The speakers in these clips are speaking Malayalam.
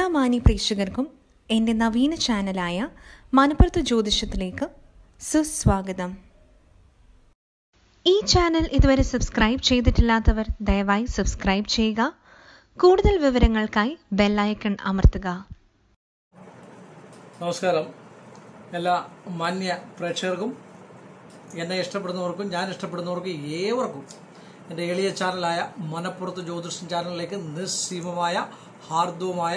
മാന്യ പ്രേക്ഷകർക്കും എൻ്റെ നവീന ചാനലായ മണപ്പുറത്ത് ജ്യോതിഷത്തിലേക്ക് സുസ്വാഗതം ഈ ചാനൽ ഇതുവരെ സബ്സ്ക്രൈബ് ചെയ്തിട്ടില്ലാത്തവർ ദയവായി സബ്സ്ക്രൈബ് ചെയ്യുക കൂടുതൽ വിവരങ്ങൾക്കായി ബെല്ലൈക്കൺ അമർത്തുക നമസ്കാരം എല്ലാ മാന്യ പ്രേക്ഷകർക്കും എന്നെ ഇഷ്ടപ്പെടുന്നവർക്കും ഞാൻ ഇഷ്ടപ്പെടുന്നവർക്കും ഏവർക്കും എൻ്റെ എളിയ ചാനലായ മനപ്പുറത്ത് ജ്യോതിഷം ചാനലിലേക്ക് നിസ്സീമമായ ഹാർദവുമായ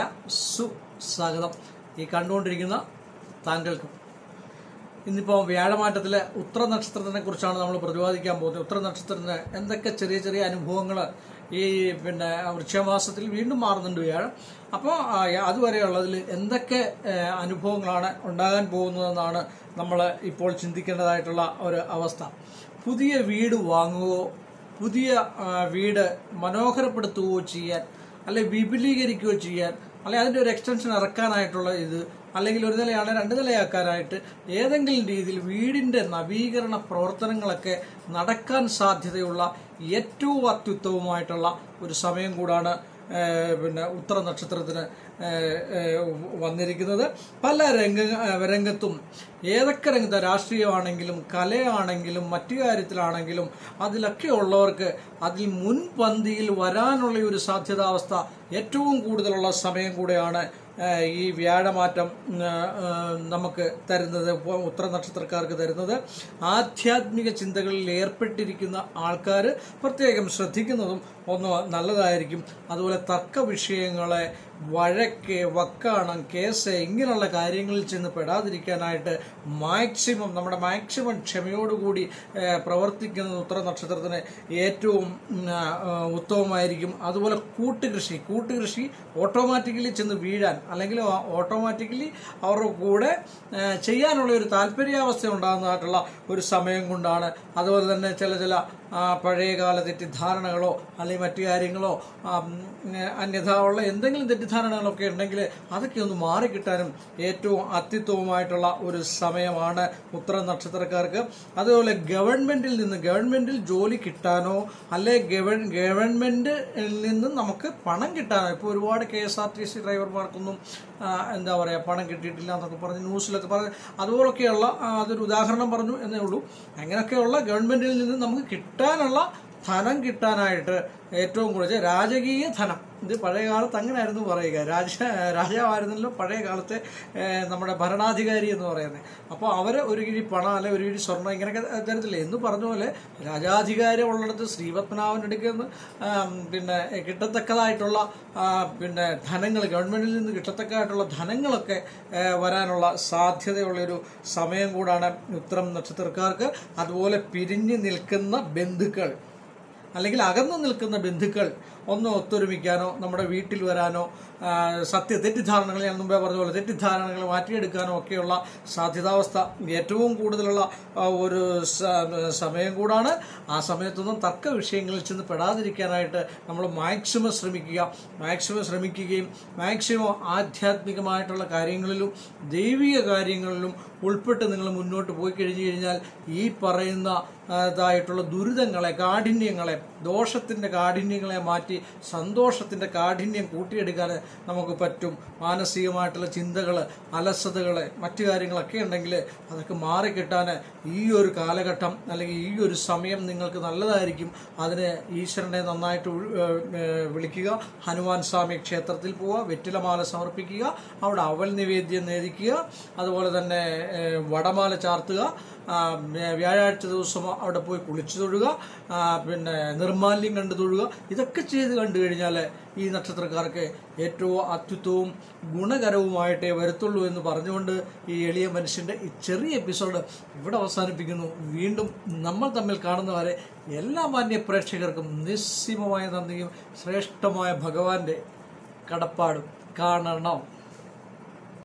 സുസ്വാഗതം ഈ കണ്ടുകൊണ്ടിരിക്കുന്ന താങ്കൾക്കും ഇന്നിപ്പോൾ വ്യാഴമാറ്റത്തിലെ ഉത്തര നക്ഷത്രത്തിനെ കുറിച്ചാണ് നമ്മൾ പ്രതിപാദിക്കാൻ പോകുന്നത് ഉത്തര നക്ഷത്രത്തിന് എന്തൊക്കെ ചെറിയ ചെറിയ അനുഭവങ്ങൾ ഈ പിന്നെ വൃക്ഷമാസത്തിൽ വീണ്ടും മാറുന്നുണ്ട് വ്യാഴം അപ്പോൾ അതുവരെയുള്ളതിൽ എന്തൊക്കെ ആ, അനുഭവങ്ങളാണ് ഉണ്ടാകാൻ പോകുന്നതെന്നാണ് നമ്മൾ ഇപ്പോൾ ചിന്തിക്കേണ്ടതായിട്ടുള്ള ഒരു അവസ്ഥ പുതിയ വീട് വാങ്ങുകയോ പുതിയ ആ, വീട് മനോഹരപ്പെടുത്തുകയോ ചെയ്യാൻ അല്ലെ വിപുലീകരിക്കുകയോ ചെയ്യാൻ അല്ലെ അതിൻ്റെ ഒരു എക്സ്റ്റൻഷൻ ഇറക്കാനായിട്ടുള്ള ഇത് അല്ലെങ്കിൽ ഒരു നിലയാണ് രണ്ട് നിലയാക്കാനായിട്ട് ഏതെങ്കിലും രീതിയിൽ വീടിൻ്റെ നവീകരണ പ്രവർത്തനങ്ങളൊക്കെ നടക്കാൻ സാധ്യതയുള്ള ഏറ്റവും അത്യുത്തമമായിട്ടുള്ള ഒരു സമയം കൂടാണ് ഏഹ്, പിന്നെ ഉത്തര നക്ഷത്രത്തിന് ഏഹ്, ഏഹ്, വന്നിരിക്കുന്നത് പല രംഗ രംഗത്തും ഏതൊക്കെ രംഗത്ത് രാഷ്ട്രീയമാണെങ്കിലും കലയാണെങ്കിലും മറ്റു കാര്യത്തിലാണെങ്കിലും അതിലൊക്കെ ഉള്ളവർക്ക് അതിൽ മുൻപന്തിയിൽ വരാനുള്ള ഒരു സാധ്യതാവസ്ഥ ഏറ്റവും കൂടുതലുള്ള സമയം കൂടെയാണ് ഏഹ്, ഈ വ്യാഴമാറ്റം ഏഹ്, ഏഹ്, നമുക്ക് തരുന്നത് ഇപ്പോൾ ഉത്തര നക്ഷത്രക്കാർക്ക് തരുന്നത് ആധ്യാത്മിക ചിന്തകളിൽ ഏർപ്പെട്ടിരിക്കുന്ന ആൾക്കാർ പ്രത്യേകം ശ്രദ്ധിക്കുന്നതും ഒന്ന് നല്ലതായിരിക്കും അതുപോലെ തർക്ക വിഷയങ്ങളെ വഴക്ക് വക്കാണം കേസ് ഇങ്ങനെയുള്ള കാര്യങ്ങളിൽ ചെന്ന് പെടാതിരിക്കാനായിട്ട് മാക്സിമം നമ്മുടെ മാക്സിമം ക്ഷമയോടുകൂടി ഏഹ്, പ്രവർത്തിക്കുന്നത് ഉത്തര നക്ഷത്രത്തിന് ഏറ്റവും ഉം, ആ, ആ, ഉത്തമമായിരിക്കും അതുപോലെ കൂട്ടുകൃഷി കൂട്ടുകൃഷി ഓട്ടോമാറ്റിക്കലി ചെന്ന് വീഴാൻ അല്ലെങ്കിൽ ഓട്ടോമാറ്റിക്കലി അവരുടെ കൂടെ ഏഹ്, ചെയ്യാനുള്ള ഒരു താല്പര്യാവസ്ഥ ഉണ്ടാകുന്നതായിട്ടുള്ള ഒരു സമയം കൊണ്ടാണ് അതുപോലെ തന്നെ ചില ചില ആ, പഴയകാല തെറ്റിദ്ധാരണകളോ അല്ലെങ്കിൽ മറ്റു കാര്യങ്ങളോ ആ, ഉം, അന്യഥാ ഉള്ള എന്തെങ്കിലും തെറ്റിദ്ധാരണകളൊക്കെ ഉണ്ടെങ്കിൽ അതൊക്കെ ഒന്ന് മാറിക്കിട്ടാനും ഏറ്റവും അത്യുത്തമമായിട്ടുള്ള ഒരു സമയമാണ് ഉത്തര നക്ഷത്രക്കാർക്ക് അതുപോലെ ഗവൺമെന്റിൽ നിന്ന് ഗവൺമെന്റിൽ ജോലി കിട്ടാനോ അല്ലെ ഗവൺ ഗവൺമെന്റിൽ നിന്ന് നമുക്ക് പണം കിട്ടാനോ ഇപ്പോൾ ഒരുപാട് K S R T C ഡ്രൈവർമാർക്കൊന്നും ആ, എന്താ പറയുക പണം കിട്ടിയിട്ടില്ല എന്നൊക്കെ പറഞ്ഞ് ന്യൂസിലൊക്കെ പറഞ്ഞ് അതുപോലൊക്കെയുള്ള ആ, അതൊരു ഉദാഹരണം പറഞ്ഞു എന്നേ ഉള്ളൂ അങ്ങനെയൊക്കെയുള്ള ഗവൺമെന്റിൽ നിന്ന് നമുക്ക് കിട്ടാനുള്ള ധനം കിട്ടാനായിട്ട് ഏറ്റവും കൂടുതൽ രാജകീയ ധനം ഇത് പഴയ കാലത്ത് അങ്ങനെയായിരുന്നു പറയുക രാജ രാജാവായിരുന്നല്ലോ പഴയ കാലത്തെ ഏഹ്, നമ്മുടെ ഭരണാധികാരി എന്ന് പറയുന്നത് അപ്പോൾ അവർ ഒരു കിഴി പണം അല്ലെ ഒരു കിഴി സ്വർണ്ണം ഇങ്ങനെയൊക്കെ തരത്തില്ല എന്ന് പറഞ്ഞ പോലെ രാജാധികാരം ഉള്ളിടത്ത് ശ്രീപത്മനാഭൻ്റെ അടുക്കൽ നിന്ന് ആം, പിന്നെ കിട്ടത്തക്കതായിട്ടുള്ള ആ, പിന്നെ ധനങ്ങൾ ഗവൺമെന്റിൽ നിന്ന് കിട്ടത്തക്കതായിട്ടുള്ള ധനങ്ങളൊക്കെ ഏഹ്, വരാനുള്ള സാധ്യതയുള്ളൊരു സമയം കൂടാണ് ഉത്തരം നക്ഷത്രക്കാർക്ക് അതുപോലെ പിരിഞ്ഞു നിൽക്കുന്ന ബന്ധുക്കൾ അല്ലെങ്കിൽ അകന്നു നിൽക്കുന്ന ബന്ധുക്കൾ ഒന്ന് ഒത്തൊരുമിക്കാനോ നമ്മുടെ വീട്ടിൽ വരാനോ ആ, സത്യ തെറ്റിദ്ധാരണകൾ ഞാൻ മുമ്പേ പറഞ്ഞ പോലെ തെറ്റിദ്ധാരണകൾ മാറ്റിയെടുക്കാനോ ഒക്കെയുള്ള സാധ്യതാവസ്ഥ ഏറ്റവും കൂടുതലുള്ള ആ, ഒരു സ- സമയം കൂടാണ് ആ സമയത്തൊന്നും തർക്ക വിഷയങ്ങളിൽ ചെന്ന് പെടാതിരിക്കാനായിട്ട് നമ്മൾ മാക്സിമം ശ്രമിക്കുക മാക്സിമം ശ്രമിക്കുകയും മാക്സിമം ആധ്യാത്മികമായിട്ടുള്ള കാര്യങ്ങളിലും ദൈവിക കാര്യങ്ങളിലും ഉൾപ്പെട്ട് നിങ്ങൾ മുന്നോട്ട് പോയി കഴിഞ്ഞു കഴിഞ്ഞാൽ ഈ പറയുന്ന ആ, ഇതായിട്ടുള്ള ദുരിതങ്ങളെ കാഠിന്യങ്ങളെ ദോഷത്തിന്റെ കാഠിന്യങ്ങളെ മാറ്റി സന്തോഷത്തിന്റെ കാഠിന്യം കൂട്ടിയെടുക്കാൻ നമുക്ക് പറ്റും മാനസികമായിട്ടുള്ള ചിന്തകൾ അലസതകൾ മറ്റു കാര്യങ്ങളൊക്കെ ഉണ്ടെങ്കിൽ അതൊക്കെ മാറിക്കിട്ടാൻ ഈ ഒരു കാലഘട്ടം അല്ലെങ്കിൽ ഈ ഒരു സമയം നിങ്ങൾക്ക് നല്ലതായിരിക്കും അതിന് ഈശ്വരനെ നന്നായിട്ട് ഉൾ- ഏഹ് ഏഹ് വിളിക്കുക ഹനുമാൻ സ്വാമി ക്ഷേത്രത്തിൽ പോവുക വെറ്റിലമാല സമർപ്പിക്കുക അവിടെ അവൽ നിവേദ്യം നേദിക്കുക അതുപോലെ തന്നെ ഏഹ് വടമാല ചാർത്തുക ആ, വ്യ- വ്യാഴാഴ്ച ദിവസം അവിടെ പോയി കുളിച്ചു തൊഴുക ആ, പിന്നെ നിർമാല്യം കണ്ടു തൊഴുക ഇതൊക്കെ ചെയ്ത് കണ്ടു കഴിഞ്ഞാൽ ഈ നക്ഷത്രക്കാർക്ക് ഏറ്റവും അത്യുത്വവും ഗുണകരവുമായിട്ടേ വരത്തുള്ളൂ എന്ന് പറഞ്ഞുകൊണ്ട് ഈ എളിയ മനുഷ്യന്റെ ഈ ചെറിയ എപ്പിസോഡ് ഇവിടെ അവസാനിപ്പിക്കുന്നു വീണ്ടും നമ്മൾ തമ്മിൽ കാണുന്നവരെ എല്ലാ മാന്യ പ്രേക്ഷകർക്കും നിസ്സീമമായ നന്ദിയും ശ്രേഷ്ഠമായ ഭഗവാന്റെ കടപ്പാടും കാണണം